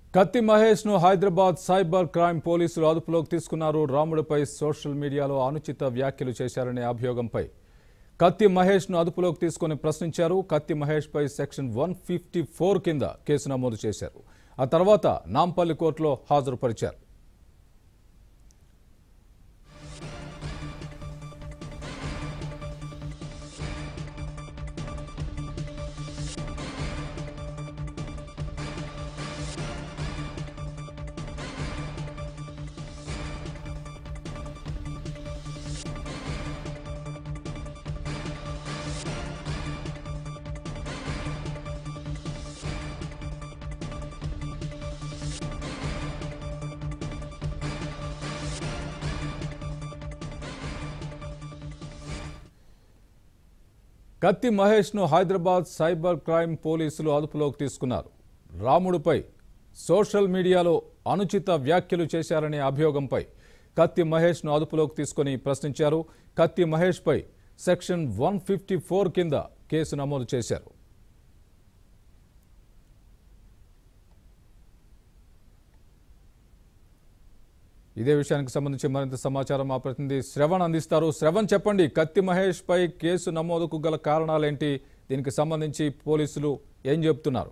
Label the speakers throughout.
Speaker 1: కత్తి మహేష్ ను Hyderabad cyber crime పోలీసులు అదుపులోకి తీసుకున్నారు రాముడిపై సోషల్ మీడియాలో అనుచిత వ్యాఖ్యలు చేశారనే అభియోగంపై కత్తి మహేష్ ను అదుపులోకి తీసుకుని ప్రశ్నించారు కత్తి మహేష్ పై సెక్షన్ వన్ ఫిఫ్టీ ఫోర్ కింద కేసు నమోదు చేశారు ఆ తర్వాత నాంపల్లి కోర్టులో హాజరుపరిచారు కత్తి మహేష్ ను హైదరాబాద్ సైబర్ క్రైమ్ పోలీసులు అదుపులోకి తీసుకున్నారు రాముడిపై సోషల్ మీడియాలో అనుచిత వ్యాఖ్యలు చేశారనే అభియోగంపై కత్తి మహేష్ ను అదుపులోకి తీసుకుని ప్రశ్నించారు కత్తి మహేష్ పై సెక్షన్ వన్ ఫిఫ్టీ ఫోర్ కింద కేసు నమోదు చేశారు ఇదే విషయానికి సంబంధించి మరింత సమాచారం మా ప్రతినిధి శ్రవణ్ అందిస్తారు శ్రవణ్ చెప్పండి కత్తి మహేష్ పై కేసు నమోదుకు గల కారణాలేంటి దీనికి సంబంధించి పోలీసులు ఏం చెబుతున్నారు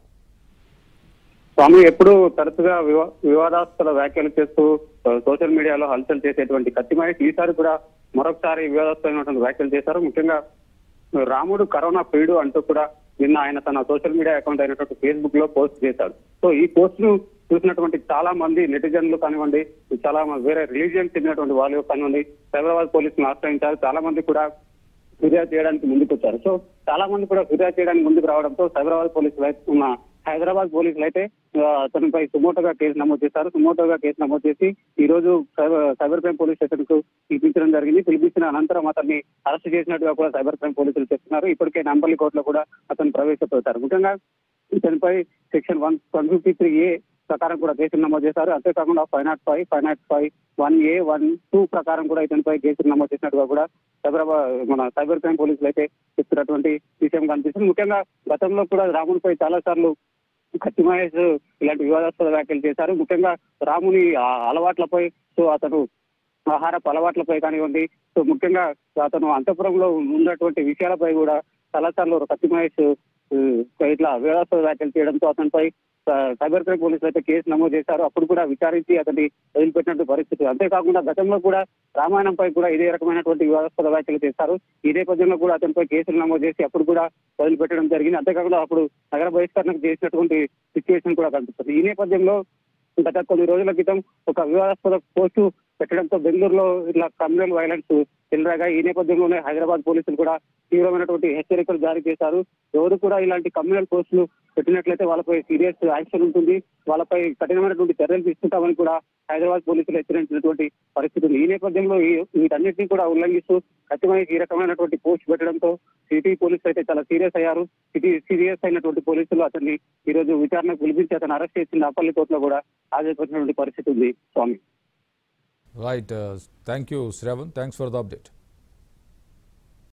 Speaker 2: స్వామి ఎప్పుడు తరచుగా వివా- వివాదాస్పద వ్యాఖ్యలు చేస్తూ ఆ, సోషల్ మీడియాలో హల్చల్ చేసేటువంటి కత్తి మహేష్ ఈసారి కూడా మరొకసారి వివాదాస్పదమైనటువంటి వ్యాఖ్యలు చేశారు ముఖ్యంగా రాముడు కరోనా పీడు అంటూ కూడా నిన్న ఆయన తన సోషల్ మీడియా అకౌంట్ అయినటువంటి ఫేస్బుక్ లో పోస్ట్ చేశాడు సో ఈ పోస్ట్ ను చూసినటువంటి చాలా మంది నెటిజన్లు కానివ్వండి చాలా మ- వేరే రిలీజియన్ చెందినటువంటి వాళ్ళు కానివ్వండి సైబరాబాద్ పోలీసులను ఆశ్రయించారు చాలా మంది కూడా ఫిర్యాదు చేయడానికి ముందుకు వచ్చారు సో చాలా మంది కూడా ఫిర్యాదు చేయడానికి ముందుకు రావడంతో సైబరాబాద్ పోలీసులు అయితే ఉన్న హైదరాబాద్ పోలీసులు అయితే ఆ, అతనిపై సుమోటోగా కేసు నమోదు చేశారు సుమోటోగా కేసు నమోదు చేసి ఈ రోజు cyber cyber crime police station కు పిలిపించడం జరిగింది పిలిపించిన అనంతరం అతన్ని అరెస్ట్ చేసినట్టుగా కూడా సైబర్ క్రైమ్ పోలీసులు చెప్తున్నారు ఇప్పటికే నంబల్లి కోర్టులో కూడా అతను ప్రవేశపెడతారు ముఖ్యంగా ఇతనిపై section one one fifty three A ప్రకారం కూడా కేసులు నమోదు చేశారు అంతేకాకుండా five not five five not five one A one two ప్రకారం కూడా ఇతనిపై కేసులు నమోదు చేసినట్టుగా కూడా సైబరాబాద్ మన సైబర్ క్రైమ్ పోలీసులు అయితే చెప్తున్నటువంటి విషయం కనిపిస్తుంది ముఖ్యంగా గతంలో కూడా రామునిపై చాలా సార్లు కత్తి మహేష్ ఇలాంటి వివాదాస్పద వ్యాఖ్యలు చేశారు ముఖ్యంగా రాముని ఆ అలవాట్లపై సో అతను ఆహారపు అలవాట్లపై కానివ్వండి సో ముఖ్యంగా అతను అంతఃపురంలో ఉన్నటువంటి విషయాలపై కూడా చాలాసార్లు కత్తి మహేష్ ఉ, ఇట్లా వివాదాస్పద వ్యాఖ్యలు చేయడంతో అతనిపై ఆ, సైబర్ క్రైమ్ పోలీసులు అయితే కేసు నమోదు చేశారు అప్పుడు కూడా విచారించి అతన్ని వదిలిపెట్టినట్టు పరిస్థితి అంతేకాకుండా గతంలో కూడా రామాయణంపై కూడా ఇదే రకమైనటువంటి వివాదాస్పద వ్యాఖ్యలు చేశారు ఈ నేపథ్యంలో కూడా అతనిపై కేసులు నమోదు చేసి అప్పుడు కూడా వదిలిపెట్టడం జరిగింది అంతేకాకుండా అప్పుడు నగర బహిష్కరణకు చేసినటువంటి సిచ్యువేషన్ కూడా కనిపిస్తుంది ఈ నేపథ్యంలో గత కొన్ని రోజుల క్రితం ఒక వివాదాస్పద పోస్టు పెట్టడంతో బెంగళూరులో ఇట్లా కమ్యూనల్ వైలెన్స్ చెలరాగా ఈ నేపథ్యంలోనే హైదరాబాద్ పోలీసులు కూడా తీవ్రమైనటువంటి హెచ్చరికలు జారీ చేశారు ఎవరు కూడా ఇలాంటి కమ్యూనల్ పోస్టులు పెట్టినట్లయితే వాళ్ళపై సీరియస్ యాక్షన్ ఉంటుంది వాళ్ళపై కఠినమైనటువంటి చర్యలు తీసుకుంటామని కూడా హైదరాబాద్ పోలీసులు హెచ్చరించినటువంటి పరిస్థితి ఉంది ఈ నేపథ్యంలో ఈ వీటన్నిటిని కూడా ఉల్లంఘిస్తూ ఖచ్చితంగా ఈ రకమైనటువంటి పోస్ట్ పెట్టడంతో సిటీ పోలీసులు అయితే చాలా సీరియస్ అయ్యారు సిటీ సీరియస్ అయినటువంటి పోలీసులు అతన్ని ఈ రోజు విచారణకు పిలిపించి అతను అరెస్ట్ చేసి నాపల్లి కోర్టులో కూడా హాజరుపరిచినటువంటి పరిస్థితి ఉంది స్వామి
Speaker 1: right thank you Shravan thanks for the update